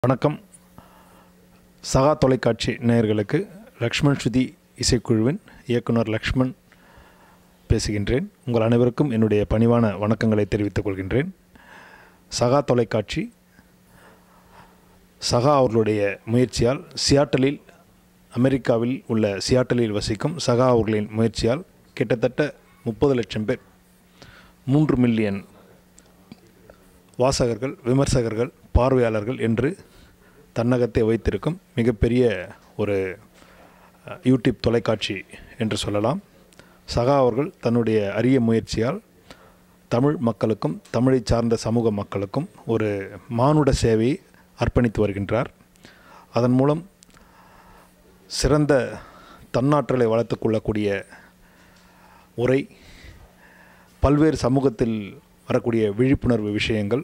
வணக்கம் சகா தொலைக்காட்சி நேயர்களுக்கு லக்ஷ்மண் ஸ்ருதி இசைக்குழுவின் இயக்குனர் லக்ஷ்மண் பேசுகின்றேன் உங்கள் அனைவருக்கும் என்னுடைய பணிவான வணக்கங்களை தெரிவித்துக் கொள்கின்றேன் சகா தொலைக்காட்சி சகா அவர்களுடைய முயற்சியால் சியாட்டலில் அமெரிக்காவில் உள்ள சியாட்டலில் வசிக்கும் சகா அவர்களின் முயற்சியால் கிட்டத்தட்ட முப்பது லட்சம் பேர் மூன்று மில்லியன் வாசகர்கள் விமர்சகர்கள் பார்வையாளர்கள் என்று தன்னகத்தை வைத்திருக்கும் மிகப்பெரிய ஒரு அஹ், யூடியூப் தொலைக்காட்சி என்று சொல்லலாம் சகா அவர்கள் தன்னுடைய அரிய முயற்சியால் தமிழ் மக்களுக்கும் தமிழை சார்ந்த சமூக மக்களுக்கும் ஒரு மானுட சேவையை அர்ப்பணித்து வருகின்றார் அதன் மூலம் சிறந்த தன்னாற்றலை வளர்த்துக் கொள்ளக்கூடிய உரை பல்வேறு சமூகத்தில் வரக்கூடிய விழிப்புணர்வு விஷயங்கள்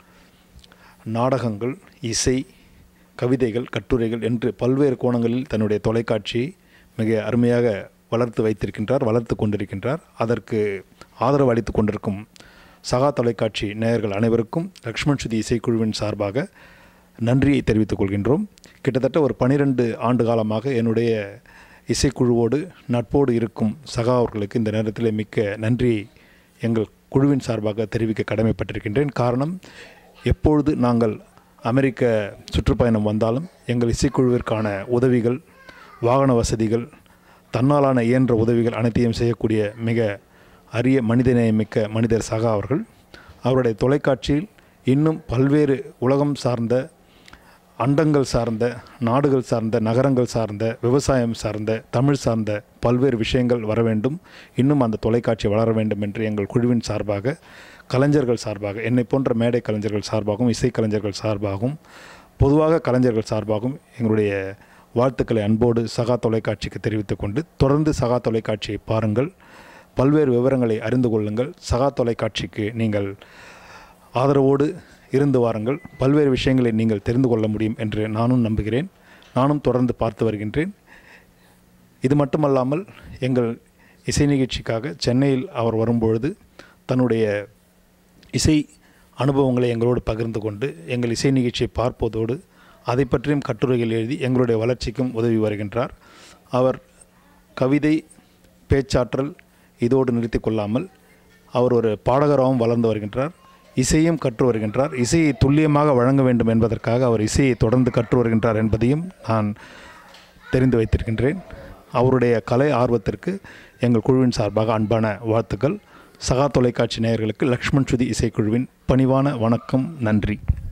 நாடகங்கள் இசை கவிதைகள் கட்டுரைகள் என்று பல்வேறு கோணங்களில் தன்னுடைய தொலைக்காட்சியை மிக அருமையாக வளர்த்து வைத்திருக்கின்றார் வளர்த்து கொண்டிருக்கின்றார் அதற்கு ஆதரவு அளித்து கொண்டிருக்கும் சகா தொலைக்காட்சி நேயர்கள் அனைவருக்கும் லக்ஷ்மண் சுதி இசைக்குழுவின் சார்பாக நன்றியை தெரிவித்துக் கொள்கின்றோம் கிட்டத்தட்ட ஒரு பனிரெண்டு ஆண்டு காலமாக என்னுடைய இசைக்குழுவோடு நட்போடு இருக்கும் சகா அவர்களுக்கு இந்த நேரத்தில் மிக்க நன்றியை எங்கள் குழுவின் சார்பாக தெரிவிக்க கடமைப்பட்டிருக்கின்றேன் காரணம் எப்பொழுது நாங்கள் அமெரிக்க சுற்றுப்பயணம் வந்தாலும் எங்கள் இசைக்குழுவிற்கான உதவிகள் வாகன வசதிகள் தன்னாலான இயன்ற உதவிகள் அனைத்தையும் செய்யக்கூடிய மிக அரிய மனிதநேயமிக்க மனிதர் சகா அவர்கள் அவருடைய தொலைக்காட்சியில் இன்னும் பல்வேறு உலகம் சார்ந்த அண்டங்கள் சார்ந்த நாடுகள் சார்ந்த நகரங்கள் சார்ந்த விவசாயம் சார்ந்த தமிழ் சார்ந்த பல்வேறு விஷயங்கள் வர வேண்டும் இன்னும் அந்த தொலைக்காட்சி வளர வேண்டும் என்று எங்கள் குழுவின் சார்பாக கலைஞர்கள் சார்பாக என்னை போன்ற மேடை கலைஞர்கள் சார்பாகவும் இசைக்கலைஞர்கள் சார்பாகவும் பொதுவாக கலைஞர்கள் சார்பாகவும் எங்களுடைய வாழ்த்துக்களை அன்போடு சகா தொலைக்காட்சிக்கு தெரிவித்துக் கொண்டு தொடர்ந்து சகா தொலைக்காட்சியை பாருங்கள் பல்வேறு விவரங்களை அறிந்து கொள்ளுங்கள் சகா தொலைக்காட்சிக்கு நீங்கள் ஆதரவோடு இருந்து வாருங்கள் பல்வேறு விஷயங்களை நீங்கள் தெரிந்து கொள்ள முடியும் என்று நானும் நம்புகிறேன் நானும் தொடர்ந்து பார்த்து வருகின்றேன் இது மட்டுமல்லாமல் எங்கள் இசை நிகழ்ச்சிக்காக சென்னையில் அவர் வரும்பொழுது தன்னுடைய இசை அனுபவங்களை எங்களோடு பகிர்ந்து கொண்டு எங்கள் இசை நிகழ்ச்சியை பார்ப்பதோடு அதை பற்றியும் கட்டுரைகள் எழுதி எங்களுடைய வளர்ச்சிக்கும் உதவி வருகின்றார் அவர் கவிதை பேச்சாற்றல் இதோடு நிறுத்தி கொள்ளாமல் அவர் ஒரு பாடகராகவும் வளர்ந்து வருகின்றார் இசையும் கற்று வருகின்றார் இசையை துல்லியமாக வழங்க வேண்டும் என்பதற்காக அவர் இசையை தொடர்ந்து கற்று வருகின்றார் என்பதையும் நான் தெரிந்து வைத்திருக்கின்றேன் அவருடைய கலை ஆர்வத்திற்கு எங்கள் குழுவின் சார்பாக அன்பான வாழ்த்துக்கள் சகா தொலைக்காட்சி நேயர்களுக்கு லக்ஷ்மண் சுதி இசைக்குழுவின் பணிவான வணக்கம் நன்றி